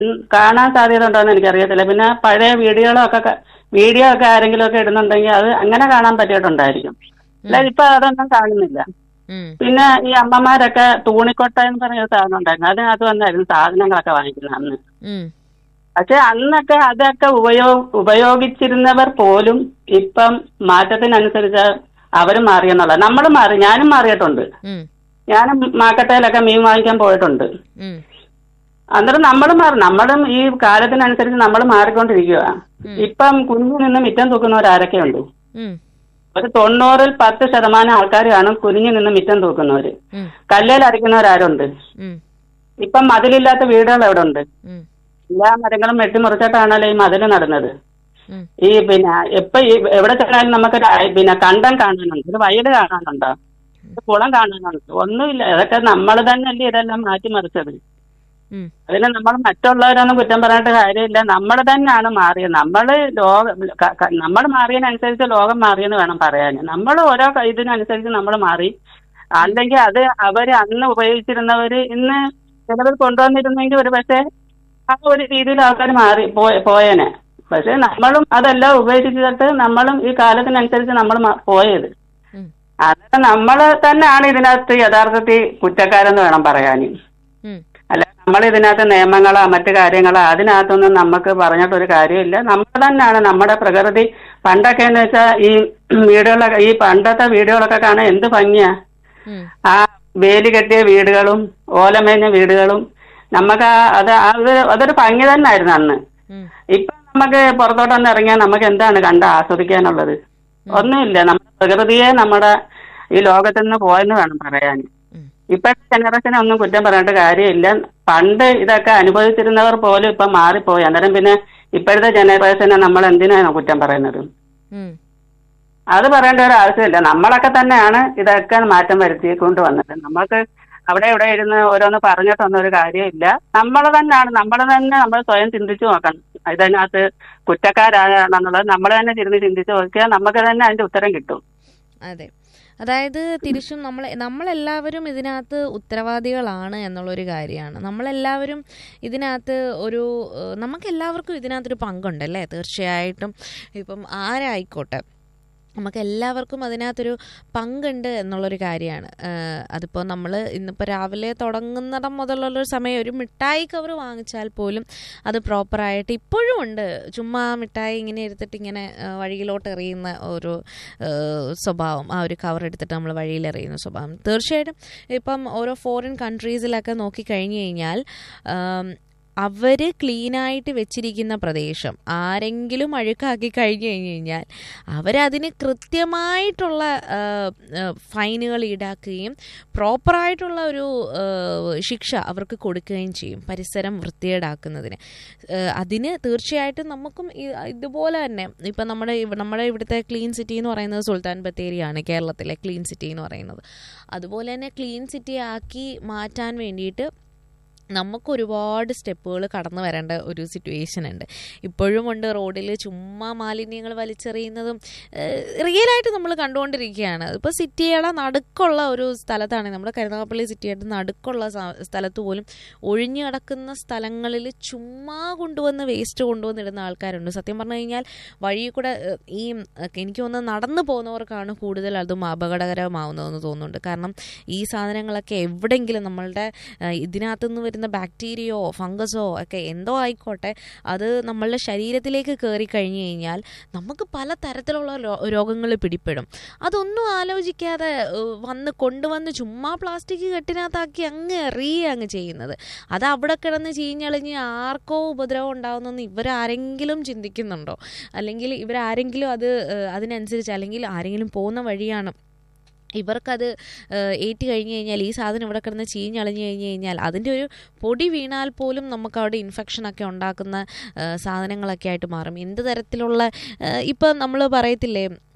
ഉം, കാണാൻ സാധ്യത ഉണ്ടോന്ന് എനിക്കറിയത്തില്ല പിന്നെ പഴയ വീഡിയോകളൊക്കെ ക- വീഡിയോ ഒക്കെ ആരെങ്കിലും ഒക്കെ ഇടുന്നുണ്ടെങ്കിൽ അത് അങ്ങനെ കാണാൻ പറ്റിയിട്ടുണ്ടായിരിക്കും അല്ലാതെ ഇപ്പൊ അതൊന്നും കാണുന്നില്ല ഉം. പിന്നെ ഈ അമ്മമാരൊക്കെ തൂണിക്കൊട്ട എന്ന് പറഞ്ഞ ഒരു സാധനം ഉണ്ടായിരുന്നു അതിനകത്ത് വന്നായിരുന്നു സാധനങ്ങളൊക്കെ വാങ്ങിക്കുന്നത് അന്ന് ഉം. പക്ഷെ അന്നൊക്കെ അതൊക്കെ ഉപയോഗ ഉപയോഗിച്ചിരുന്നവർ പോലും ഇപ്പം മാറ്റത്തിനനുസരിച്ച് അവരും മാറിയെന്നുള്ള നമ്മൾ മാറി ഞാനും മാറിയിട്ടുണ്ട് ഉം. ഞാനും മാക്കട്ടയിലൊക്കെ മീൻ വാങ്ങിക്കാൻ പോയിട്ടുണ്ട് ഉം. അന്നേരം നമ്മൾ മാറി നമ്മളും ഈ കാലത്തിനനുസരിച്ച് നമ്മൾ മാറിക്കൊണ്ടിരിക്കുക ഇപ്പം കുഞ്ഞു നിന്ന് മിറ്റം തൂക്കുന്നവർ ഉണ്ട് ഉം. ഒരു തൊണ്ണൂറിൽ പത്ത് ശതമാനം ആൾക്കാരാണ് കുനിഞ്ഞു നിന്ന് മിറ്റം തൂക്കുന്നവര് ഉം. കല്ലേൽ അരയ്ക്കുന്നവരാരുണ്ട് ഉം. ഇപ്പം മതിലില്ലാത്ത വീടുകൾ എവിടെ ഉണ്ട് ഉം. എല്ലാ മരങ്ങളും വെട്ടിമുറിച്ചിട്ടാണല്ലോ ഈ മതിൽ നടന്നത് ഉം. ഈ പിന്നെ എപ്പോ ഈ എവിടെ ചെന്നാലും നമുക്ക് പിന്നെ കണ്ടം കാണാനുണ്ട് ഒരു വയല് കാണാനുണ്ടോ ഒരു കുളം കാണാനുണ്ട് ഒന്നുമില്ല അതൊക്കെ നമ്മൾ തന്നെയല്ലേ ഇതെല്ലാം മാറ്റിമറിച്ചത് ഉം. അതിന് നമ്മൾ മറ്റുള്ളവരൊന്നും കുറ്റം പറഞ്ഞിട്ട് കാര്യമില്ല നമ്മൾ തന്നെയാണ് മാറിയത് നമ്മൾ ലോക നമ്മൾ മാറിയതിനനുസരിച്ച് ലോകം മാറിയെന്ന് വേണം പറയാൻ നമ്മൾ ഓരോ ക- ഇതിനനുസരിച്ച് നമ്മൾ മാറി അല്ലെങ്കിൽ അത് അവര് അന്ന് ഉപയോഗിച്ചിരുന്നവര് ഇന്ന് ചിലവർ കൊണ്ടുവന്നിരുന്നെങ്കിൽ ഒരു പക്ഷേ ആ ഒരു രീതിയിൽ ആൾക്കാർ മാറി പോയ- പോയേനെ പക്ഷെ നമ്മളും അതെല്ലാം ഉപേക്ഷിച്ചിട്ട് നമ്മളും ഈ കാലത്തിനനുസരിച്ച് നമ്മൾ പോയത് ഉം. അത് നമ്മൾ തന്നെയാണ് ഇതിനകത്ത് യഥാർത്ഥത്തിൽ കുറ്റക്കാരെന്ന് വേണം പറയാൻ ഉം. അല്ല നമ്മൾ ഇതിനകത്ത് നിയമങ്ങളോ മറ്റു കാര്യങ്ങളോ അതിനകത്തൊന്നും നമുക്ക് പറഞ്ഞിട്ടൊരു കാര്യമില്ല നമ്മൾ തന്നെയാണ് നമ്മുടെ പ്രകൃതി പണ്ടൊക്കെ എന്ന് വെച്ചാൽ ഈ വീടുകളൊക്കെ ഈ പണ്ടത്തെ വീടുകളൊക്കെ കാണാൻ എന്ത് ഭംഗിയാ ഉം. ആ വേലി കെട്ടിയ വീടുകളും ഓലമേഞ്ഞ വീടുകളും നമുക്ക് ആ അത് അത് അതൊരു ഭംഗി തന്നെയായിരുന്നു അന്ന് ഉം. ഇപ്പൊ നമുക്ക് പുറത്തോട്ടൊന്ന് ഇറങ്ങിയാൽ നമുക്ക് എന്താണ് കണ്ട് ആസ്വദിക്കാനുള്ളത് ഒന്നുമില്ല നമ്മുടെ പ്രകൃതിയെ നമ്മുടെ ഈ ലോകത്ത് നിന്ന് പോയെന്ന് വേണം പറയാൻ ഉം. ഇപ്പോഴത്തെ ജനറേഷനെ ഒന്നും കുറ്റം പറഞ്ഞിട്ട് കാര്യമില്ല പണ്ട് ഇതൊക്കെ അനുഭവിച്ചിരുന്നവർ പോലും ഇപ്പൊ മാറിപ്പോയി അന്നേരം പിന്നെ ഇപ്പോഴത്തെ ജനറേഷനെ നമ്മൾ എന്തിനാണ് കുറ്റം പറയുന്നത് ഉം. അത് പറയേണ്ട ഒരു ആവശ്യമില്ല നമ്മളൊക്കെ തന്നെയാണ് ഇതൊക്കെ മാറ്റം വരുത്തി കൊണ്ടുവന്നത് നമ്മൾക്ക് അവിടെ ഇവിടെ ഇരുന്ന് ഓരോന്ന് പറഞ്ഞിട്ടൊന്നും ഒരു കാര്യമില്ല നമ്മൾ തന്നെയാണ് നമ്മൾ തന്നെ നമ്മൾ സ്വയം ചിന്തിച്ചു നോക്കണം ഇതിനകത്ത് കുറ്റക്കാരാണെന്നുള്ളത് നമ്മൾ തന്നെ തിരിഞ്ഞ് ചിന്തിച്ചു നോക്കിയാൽ നമുക്ക് തന്നെ അതിന്റെ ഉത്തരം കിട്ടും അതെ അതായത് തിരിച്ചും നമ്മൾ നമ്മളെല്ലാവരും ഇതിനകത്ത് ഉത്തരവാദികളാണ് എന്നുള്ളൊരു കാര്യമാണ് നമ്മളെല്ലാവരും ഇതിനകത്ത് ഒരു ഏഹ്, നമുക്കെല്ലാവർക്കും ഇതിനകത്തൊരു പങ്കുണ്ടല്ലേ തീർച്ചയായിട്ടും ഇപ്പം ആരായിക്കോട്ടെ നമുക്ക് എല്ലാവർക്കും അതിനകത്തൊരു പങ്കുണ്ട് എന്നുള്ളൊരു കാര്യമാണ് അതിപ്പോൾ നമ്മൾ ഇന്നിപ്പോൾ രാവിലെ തുടങ്ങുന്നിടം മുതലുള്ളൊരു സമയം ഒരു മിഠായി കവർ വാങ്ങിച്ചാൽ പോലും അത് പ്രോപ്പറായിട്ട് ഇപ്പോഴും ഉണ്ട് ചുമ്മാ മിഠായി ഇങ്ങനെ എടുത്തിട്ട് ഇങ്ങനെ ആ, വഴിയിലോട്ട് എറിയുന്ന ഒരു ആ, സ്വഭാവം ആ ഒരു കവർ എടുത്തിട്ട് നമ്മൾ വഴിയിൽ എറിയുന്ന സ്വഭാവം തീർച്ചയായിട്ടും ഇപ്പം ഓരോ ഫോറിൻ കൺട്രീസിലൊക്കെ നോക്കിക്കഴിഞ്ഞ് കഴിഞ്ഞാൽ ആം, അവർ ക്ലീനായിട്ട് വെച്ചിരിക്കുന്ന പ്രദേശം ആരെങ്കിലും അഴുക്കാക്കി കഴിഞ്ഞു കഴിഞ്ഞ് കഴിഞ്ഞാൽ അവരതിന് കൃത്യമായിട്ടുള്ള ആ, ആ, ഫൈനുകൾ ഈടാക്കുകയും പ്രോപ്പറായിട്ടുള്ള ഒരു ആ, ശിക്ഷ അവർക്ക് കൊടുക്കുകയും ചെയ്യും പരിസരം വൃത്തികേടാക്കുന്നതിന് ആ, അതിന് തീർച്ചയായിട്ടും നമുക്കും ഇ- ഇതുപോലെ തന്നെ ഇപ്പം നമ്മുടെ ഇവ- നമ്മുടെ ഇവിടുത്തെ ക്ലീൻ സിറ്റി എന്ന് പറയുന്നത് സുൽത്താൻ ബത്തേരിയാണ് കേരളത്തിലെ ക്ലീൻ സിറ്റി എന്ന് പറയുന്നത് അതുപോലെ തന്നെ ക്ലീൻ സിറ്റി ആക്കി മാറ്റാൻ വേണ്ടിയിട്ട് നമുക്ക് ഒരുപാട് സ്റ്റെപ്പുകൾ കടന്നു വരേണ്ട ഒരു സിറ്റുവേഷൻ ഉണ്ട് ഇപ്പോഴും ഉണ്ട് റോഡിൽ ചുമ്മാ മാലിന്യങ്ങൾ വലിച്ചെറിയുന്നതും റിയലായിട്ട് നമ്മൾ കണ്ടുകൊണ്ടിരിക്കുകയാണ് ഇപ്പോൾ സിറ്റിയുടെ നടുക്കുള്ള ഒരു സ്ഥലത്താണ് നമ്മുടെ കരുനാഗപ്പള്ളി സിറ്റിയുടെ നടുക്കുള്ള സ- സ്ഥലത്ത് പോലും ഒഴിഞ്ഞു കിടക്കുന്ന സ്ഥലങ്ങളിൽ ചുമ്മാ കൊണ്ടുവന്ന് വേസ്റ്റ് കൊണ്ടുവന്നിടുന്ന ആൾക്കാരുണ്ട് സത്യം പറഞ്ഞു കഴിഞ്ഞാൽ വഴിയിൽ കൂടെ ഏഹ്, ഈ ഏഹ്, എനിക്ക് തോന്നുന്നത് നടന്നു പോകുന്നവർക്കാണ് കൂടുതൽ അതും അപകടകരമാവുന്നതെന്ന് തോന്നുന്നുണ്ട് കാരണം ഈ സാധനങ്ങളൊക്കെ എവിടെയെങ്കിലും നമ്മളുടെ ഏഹ്, ഇതിനകത്തു നിന്ന് വരുന്ന ബാക്ടീരിയയോ ഫംഗസോ ഒക്കെ എന്തോ ആയിക്കോട്ടെ അത് നമ്മളുടെ ശരീരത്തിലേക്ക് കയറി കഴിഞ്ഞു കഴിഞ്ഞാൽ നമുക്ക് പല തരത്തിലുള്ള രോഗങ്ങൾ പിടിപ്പെടും അതൊന്നും ആലോചിക്കാതെ ഏഹ്, വന്ന് കൊണ്ടുവന്ന് ചുമ്മാ പ്ലാസ്റ്റിക് കെട്ടിനകത്താക്കി അങ്ങ് എറിയുക അങ്ങ് ചെയ്യുന്നത് അത് അവിടെ കിടന്ന് ചീഞ്ഞളിഞ്ഞ് ആർക്കോ ഉപദ്രവം ഉണ്ടാകുന്നെന്ന് ഇവരാരെങ്കിലും ചിന്തിക്കുന്നുണ്ടോ അല്ലെങ്കിൽ ഇവരാരെങ്കിലും അത് ഏഹ്, അതിനനുസരിച്ച് അല്ലെങ്കിൽ ആരെങ്കിലും പോകുന്ന വഴിയാണ് ഇവർക്കത് ഏഹ്, ഏറ്റ് കഴിഞ്ഞ് കഴിഞ്ഞാൽ ഈ സാധനം ഇവിടെ കിടന്ന് ചീഞ്ഞളിഞ്ഞ് കഴിഞ്ഞ് കഴിഞ്ഞാൽ അതിൻ്റെ ഒരു പൊടി വീണാൽ പോലും നമുക്ക് അവിടെ ഇൻഫെക്ഷനൊക്കെ ഉണ്ടാക്കുന്ന ഏഹ്, സാധനങ്ങളൊക്കെ ആയിട്ട് മാറും എന്ത് തരത്തിലുള്ള ഏഹ്, ഇപ്പം നമ്മൾ പറയത്തില്ലേ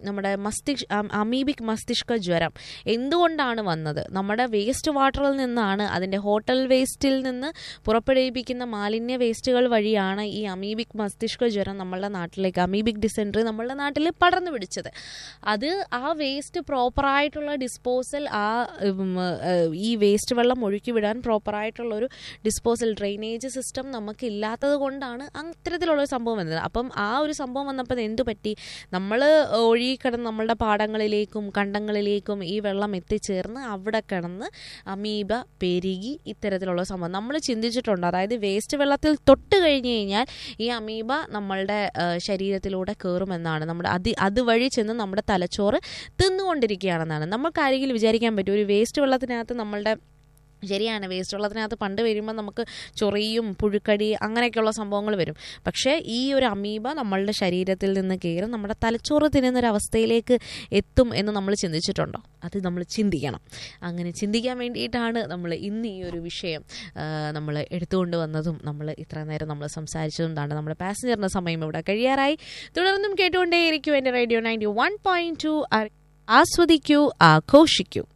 നമ്മുടെ മസ്തിഷ് അമീബിക് മസ്തിഷ്ക ജ്വരം എന്തുകൊണ്ടാണ് വന്നത് നമ്മുടെ വേസ്റ്റ് വാട്ടറിൽ നിന്നാണ് അതിൻ്റെ ഹോട്ടൽ വേസ്റ്റിൽ നിന്ന് പുറപ്പെടുവിപ്പിക്കുന്ന മാലിന്യ വേസ്റ്റുകൾ വഴിയാണ് ഈ അമീബിക് മസ്തിഷ്ക ജ്വരം നമ്മളുടെ നാട്ടിലേക്ക് അമീബിക് ഡിസെൻട്രി നമ്മളുടെ നാട്ടിൽ പടർന്നു പിടിച്ചത് അത് ആ വേസ്റ്റ് പ്രോപ്പറായിട്ടുള്ള ഡിസ്പോസൽ ആ ഉം, ഏഹ്, ഈ വേസ്റ്റ് വെള്ളം ഒഴുക്കി വിടാൻ പ്രോപ്പറായിട്ടുള്ള ഒരു ഡിസ്പോസൽ ഡ്രെയിനേജ് സിസ്റ്റം നമുക്ക് ഇല്ലാത്തത് കൊണ്ടാണ് അത്തരത്തിലുള്ള ഒരു സംഭവം വന്നത് അപ്പം ആ ഒരു സംഭവം വന്നപ്പോൾ എന്തു പറ്റി നമ്മൾ ഒഴുകിക്കിടന്ന് നമ്മളുടെ പാടങ്ങളിലേക്കും കണ്ടങ്ങളിലേക്കും ഈ വെള്ളം എത്തിച്ചേർന്ന് അവിടെ കിടന്ന് അമീബ പെരുകി ഇത്തരത്തിലുള്ള സംഭവം നമ്മൾ ചിന്തിച്ചിട്ടുണ്ട് അതായത് വേസ്റ്റ് വെള്ളത്തിൽ തൊട്ട് കഴിഞ്ഞ് കഴിഞ്ഞാൽ ഈ അമീബ നമ്മളുടെ ആ, ശരീരത്തിലൂടെ കയറുമെന്നാണ് നമ്മുടെ അത് അതുവഴി ചെന്ന് നമ്മുടെ തലച്ചോറ് തിന്നുകൊണ്ടിരിക്കുകയാണെന്നാണ് നമുക്ക് ആരെങ്കിലും വിചാരിക്കാൻ പറ്റും ഒരു വേസ്റ്റ് വെള്ളത്തിനകത്ത് നമ്മളുടെ ശരിയാണ് വേസ്റ്റ് വെള്ളത്തിനകത്ത് പണ്ട് വരുമ്പോൾ നമുക്ക് ചൊറിയും പുഴുക്കടി അങ്ങനെയൊക്കെയുള്ള സംഭവങ്ങൾ വരും പക്ഷേ ഈ ഒരു അമീബ നമ്മളുടെ ശരീരത്തിൽ നിന്ന് കയറി നമ്മുടെ തലച്ചോറ് തിന്നുന്നൊരവസ്ഥയിലേക്ക് എത്തും എന്ന് നമ്മൾ ചിന്തിച്ചിട്ടുണ്ടോ അത് നമ്മൾ ചിന്തിക്കണം അങ്ങനെ ചിന്തിക്കാൻ വേണ്ടിയിട്ടാണ് നമ്മൾ ഇന്ന് ഈ ഒരു വിഷയം നമ്മൾ എടുത്തുകൊണ്ട് വന്നതും നമ്മൾ ഇത്ര നേരം നമ്മൾ സംസാരിച്ചതും എന്താണ് നമ്മുടെ പാസഞ്ചറിൻ്റെ സമയം ഇവിടെ കഴിയാറായി തുടർന്നും കേട്ടുകൊണ്ടേയിരിക്കും എൻ്റെ radio ninety one point two ആസ്വദിക്കൂ ആഘോഷിക്കൂ